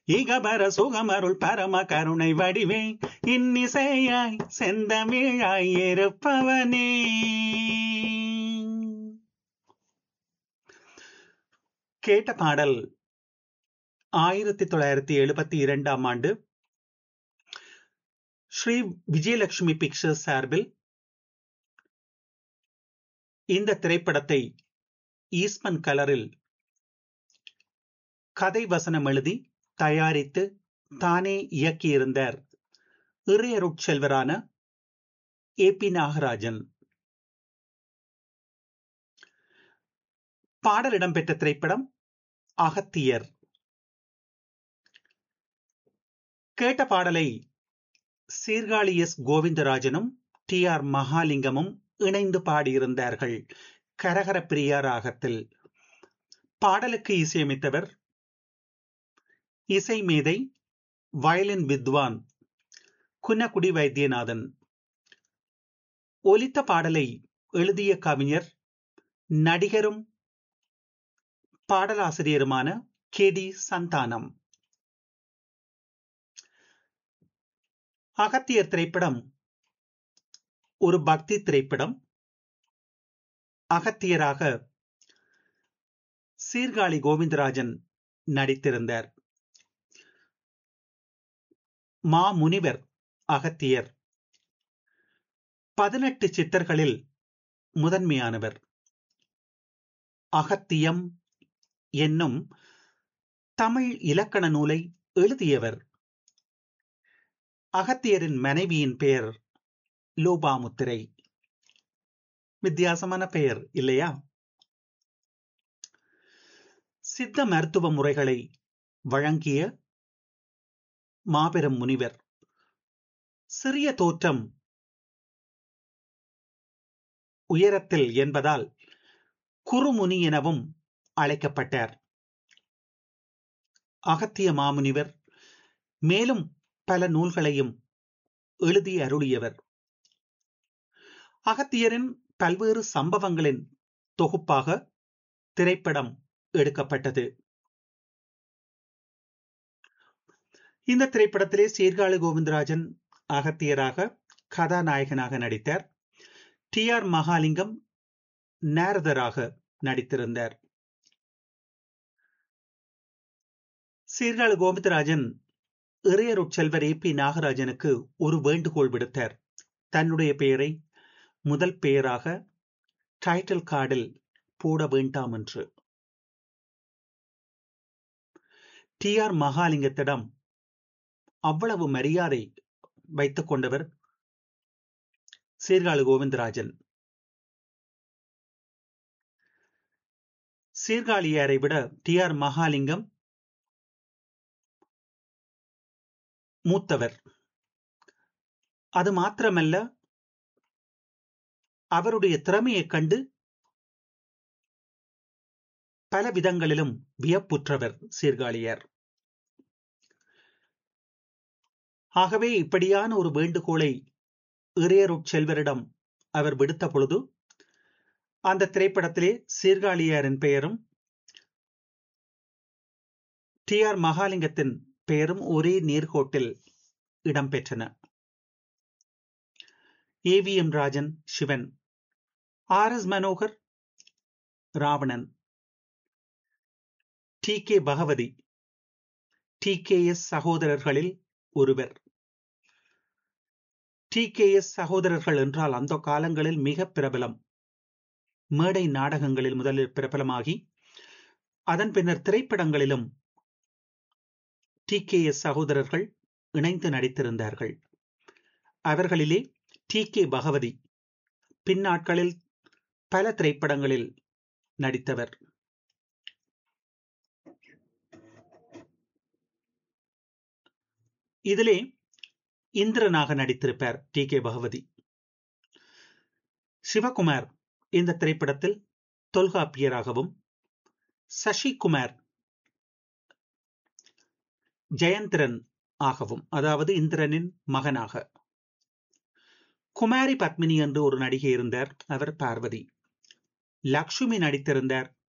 இகபர சுகமருள் பரம கருணை வடிவே இன்னிசையாய் செந்தமிழாய் இருப்பவனே கேட்ட பாடல் ஆயிரத்தி தொள்ளாயிரத்தி எழுபத்தி இரண்டாம் ஆண்டு ஸ்ரீ விஜயலட்சுமி பிக்சர்ஸ் சார்பில் இந்த திரைப்படத்தை ஈஸ்மன் கலரில் கதை வசனம் எழுதி தயாரித்து தானே இயக்கியிருந்தார் இறையருட்செல்வரான ஏ பி நாகராஜன் பாடல் இடம்பெற்ற திரைப்படம் அகத்தியர் கேட்ட பாடலை சீர்காழி எஸ் கோவிந்தராஜனும் டி ஆர் மகாலிங்கமும் இணைந்து பாடியிருந்தார்கள் கரகர பிரியா ராகத்தில் பாடலுக்கு இசையமைத்தவர் இசை மேதை வயலின் வித்வான் குன்னக்குடி வைத்தியநாதன் ஒலித்த பாடலை எழுதிய கவிஞர் நடிகரும் பாடலாசிரியருமான கே டி சந்தானம் அகத்தியர் திரைப்படம் ஒரு பக்தி திரைப்படம் அகத்தியராக சீர்காழி கோவிந்தராஜன் நடித்திருந்தார் மா முனிவர் அகத்தியர் பதினெட்டு சித்தர்களில் முதன்மையானவர் அகத்தியம் என்னும் தமிழ் இலக்கண நூலை எழுதியவர் அகத்தியரின் மனைவியின் பெயர் லோபாமுத்திரை வித்தியாசமான பெயர் இல்லையா சித்த மருத்துவ முறைகளை வழங்கிய மாபெரும் முனிவர் சிறிய தோற்றம் உயரத்தில் என்பதால் குறுமுனி எனவும் அழைக்கப்பட்டார் அகத்திய மாமுனிவர் மேலும் பல நூல்களையும் எழுதி அருளியவர் அகத்தியரின் பல்வேறு சம்பவங்களின் தொகுப்பாக திரைப்படம் எடுக்கப்பட்டது இந்த திரைப்படத்திலே சீர்காழி கோவிந்தராஜன் அகத்தியராக கதாநாயகனாக நடித்தார் டி ஆர் மகாலிங்கம் நாரதராக நடித்திருந்தார் சீர்காழி கோவிந்தராஜன் இறையருட்செல்வர் ஏ பி நாகராஜனுக்கு ஒரு வேண்டுகோள் விடுத்தார் தன்னுடைய பெயரை முதல் பெயராக டைட்டில் கார்டில் போட வேண்டாம் என்று டி ஆர் மகாலிங்கத்திடம் அவ்வளவு மரியாதை வைத்துக் கொண்டவர் சீர்காழி கோவிந்தராஜன் சீர்காழியாரை விட டி ஆர் மகாலிங்கம் மூத்தவர் அது மாத்திரமல்ல அவருடைய திறமையைக் கண்டு பல விதங்களிலும் வியப்புற்றவர் சீர்காழியார் ஆகவே இப்படியான ஒரு வேண்டுகோளை இறையருட் செல்வரிடம் அவர் விடுத்த பொழுது அந்த திரைப்படத்திலே சீர்காழியாரின் பெயரும் டி ஆர் மகாலிங்கத்தின் பெயரும் ஒரே நேர்கோட்டில் இடம்பெற்றன A V M Rajan Sivan R S Manohar Ravanan T K Bhagavathi T K S சகோதரர்களில் ஒருவர் டி கே எஸ் சகோதரர்கள் என்றால் அந்த காலங்களில் மிக பிரபலம் மேடை நாடகங்களில் முதலில் பிரபலமாகி அதன் பின்னர் திரைப்படங்களிலும் டி கே எஸ் சகோதரர்கள் இணைந்து நடித்திருந்தார்கள் அவர்களிலே டி கே பகவதி பின்னாட்களில் பல திரைப்படங்களில் நடித்தவர் இதிலே இந்திரனாக நடித்திருப்பார் டி கே பகவதி சிவகுமார் இந்த திரைப்படத்தில் தொல்காப்பியராகவும் சசிகுமார் ஜெயந்திரன் ஆகவும் அதாவது இந்திரனின் மகனாக குமாரி பத்மினி என்று ஒரு நடிகை இருந்தார் அவர் பார்வதி லக்ஷ்மி நடித்திருந்தார்